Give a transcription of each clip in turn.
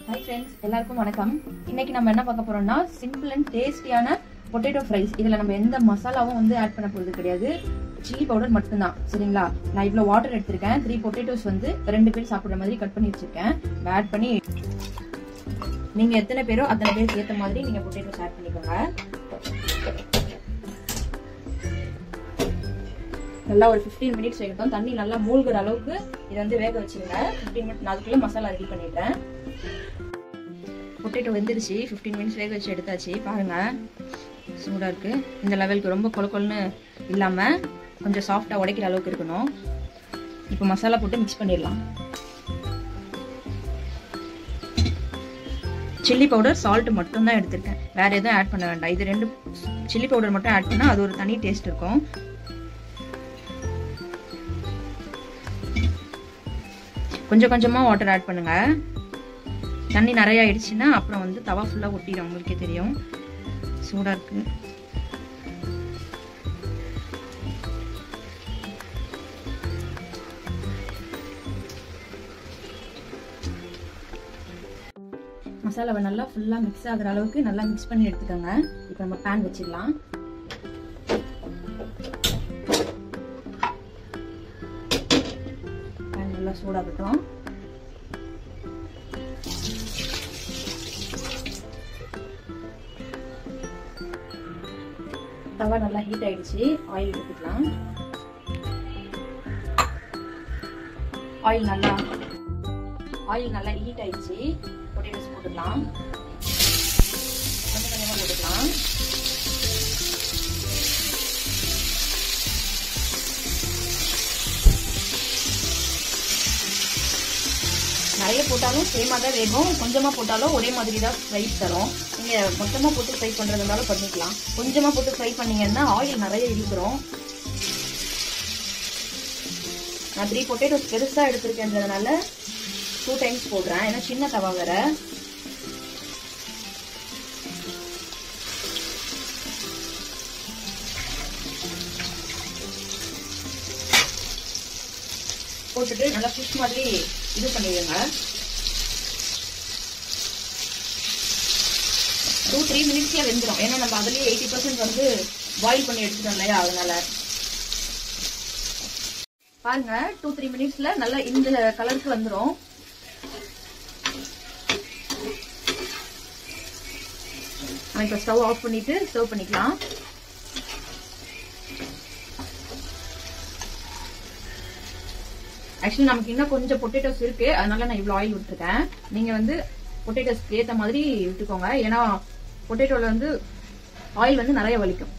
hi friends எல்லாருக்கும் வணக்கம் இன்னைக்கு நம்ம என்ன பார்க்க போறோம்னா சிம்பிள் அண்ட் டேஸ்டியான பொட்டேட்டோ ஃப்ரைஸ் இதுல நம்ம எந்த மசாலாவும் வந்து ஆட் பண்ண போறது கிடையாது சில்லி பவுடர் மட்டும்தான் சரிங்களா நான் இவ்வளோ வாட்டர் எடுத்திருக்கேன் த்ரீ பொட்டேட்டோஸ் வந்து ரெண்டு பேர் சாப்பிட்ற மாதிரி கட் பண்ணி வச்சிருக்கேன் ஆட் பண்ணி நீங்க எத்தனை பேரோ அத்தனை பேருக்கு ஏற்ற மாதிரி நீங்க பொட்டேட்டோஸ் ஆட் பண்ணிக்கோங்க நல்லா ஒரு ஃபிஃப்டீன் மினிட்ஸ் வைக்கட்டும் தண்ணி நல்லா மூழ்கிற அளவுக்கு இதை வந்து வேக வச்சுருங்க ஃபிஃப்டீன் மினிட் நான் அதுக்குள்ளே மசாலா ரெடி பண்ணிடுறேன் பொட்டேட்டோ வெந்துருச்சு ஃபிஃப்டீன் மினிட்ஸ் வேக வச்சு எடுத்தாச்சு பாருங்க சூடாக இருக்கு இந்த லெவலுக்கு ரொம்ப கொல கொலன்னு இல்லாமல் கொஞ்சம் சாஃப்டாக உடைக்கிற அளவுக்கு இருக்கணும் இப்போ மசாலா போட்டு மிக்ஸ் பண்ணிடலாம் சில்லி பவுடர் சால்ட் மட்டும் தான் எடுத்திருக்கேன் வேற எதுவும் ஆட் பண்ண வேண்டாம் இது ரெண்டு சில்லி பவுடர் மட்டும் ஆட் பண்ணால் அது ஒரு தனி டேஸ்ட் இருக்கும் கொஞ்சம் கொஞ்சமாக வாட்டர் ஆட் பண்ணுங்க தண்ணி நிறைய ஆயிடுச்சுன்னா அப்புறம் வந்து தவா ஃபுல்லாக ஒட்டிடும் உங்களுக்கே தெரியும் சூடாக இருக்கு மசாலாவை நல்லா ஃபுல்லாக மிக்ஸ் ஆகுற அளவுக்கு நல்லா மிக்ஸ் பண்ணி எடுத்துக்கோங்க இப்போ நம்ம பேன் வச்சிடலாம் பேன் நல்லா சூடாகட்டும் தவா நல்லா ஹீட் ஆயிடுச்சு ஆயில் ஊற்றிக்கலாம் ஆயில் நல்லா ஆயில் நல்லா ஹீட் ஆயிடுச்சு பொட்டேட்டோஸ் போட்டுக்கலாம் கொஞ்சம் கொஞ்சமாக போட்டுக்கலாம் நிறைய போட்டாலும் சேமாக தான் வேகும் கொஞ்சமாக போட்டாலும் ஒரே மாதிரி தான் ஃப்ரை தரும் நீங்கள் மொத்தமாக போட்டு ஃப்ரை பண்ணுறதுனாலும் பண்ணிக்கலாம் கொஞ்சமாக போட்டு ஃப்ரை பண்ணீங்கன்னா ஆயில் நிறைய இழுக்கிறோம் நான் த்ரீ பொட்டேட்டோஸ் பெருசாக எடுத்திருக்கேன்றதுனால டூ டைம்ஸ் போடுறேன் ஏன்னா சின்ன தவா வேற போட்டுட்டு நல்லா ஃபிஷ் மாதிரி இது பண்ணிடுங்க டூ த்ரீ மினிட்ஸ்ல வெந்துடும் ஏன்னா நம்ம அதுலயே எயிட்டி பர்சன்ட் வந்து பாயில் பண்ணி எடுத்துட்டோம் இல்லையா அதனால பாருங்க டூ த்ரீ மினிட்ஸ்ல நல்லா இந்த கலருக்கு வந்துடும் இப்போ ஸ்டவ் ஆஃப் பண்ணிட்டு சர்வ் பண்ணிக்கலாம் ஆக்சுவலி நமக்கு இன்னும் கொஞ்சம் பொட்டேட்டோஸ் இருக்கு அதனால நான் இவ்வளோ ஆயில் விட்டுருக்கேன் நீங்க வந்து பொட்டேட்டோஸ்க்கு ஏற்ற மாதிரி விட்டுக்கோங்க ஏன்னா பொட்டேட்டோல வந்து ஆயில் வந்து நிறைய வலிக்கும்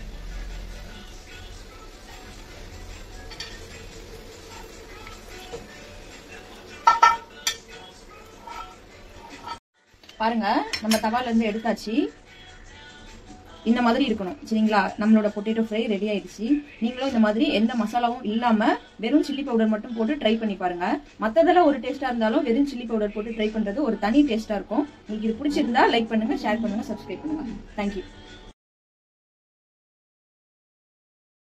பாருங்க நம்ம தவால இருந்து எடுத்தாச்சு இந்த மாதிரி இருக்கணும் சரிங்களா நம்மளோட பொட்டேட்டோ ஃப்ரை ரெடி ஆயிடுச்சு நீங்களும் இந்த மாதிரி எந்த மசாலாவும் இல்லாம வெறும் சில்லி பவுடர் மட்டும் போட்டு ட்ரை பண்ணி பாருங்க மத்ததெல்லாம் ஒரு டேஸ்டா இருந்தாலும் வெறும் சில்லி பவுடர் போட்டு ட்ரை பண்றது ஒரு தனி டேஸ்டா இருக்கும் உங்களுக்கு இது பிடிச்சிருந்தா லைக் பண்ணுங்க ஷேர் பண்ணுங்க சப்ஸ்கிரைப் பண்ணுங்க தேங்க்யூ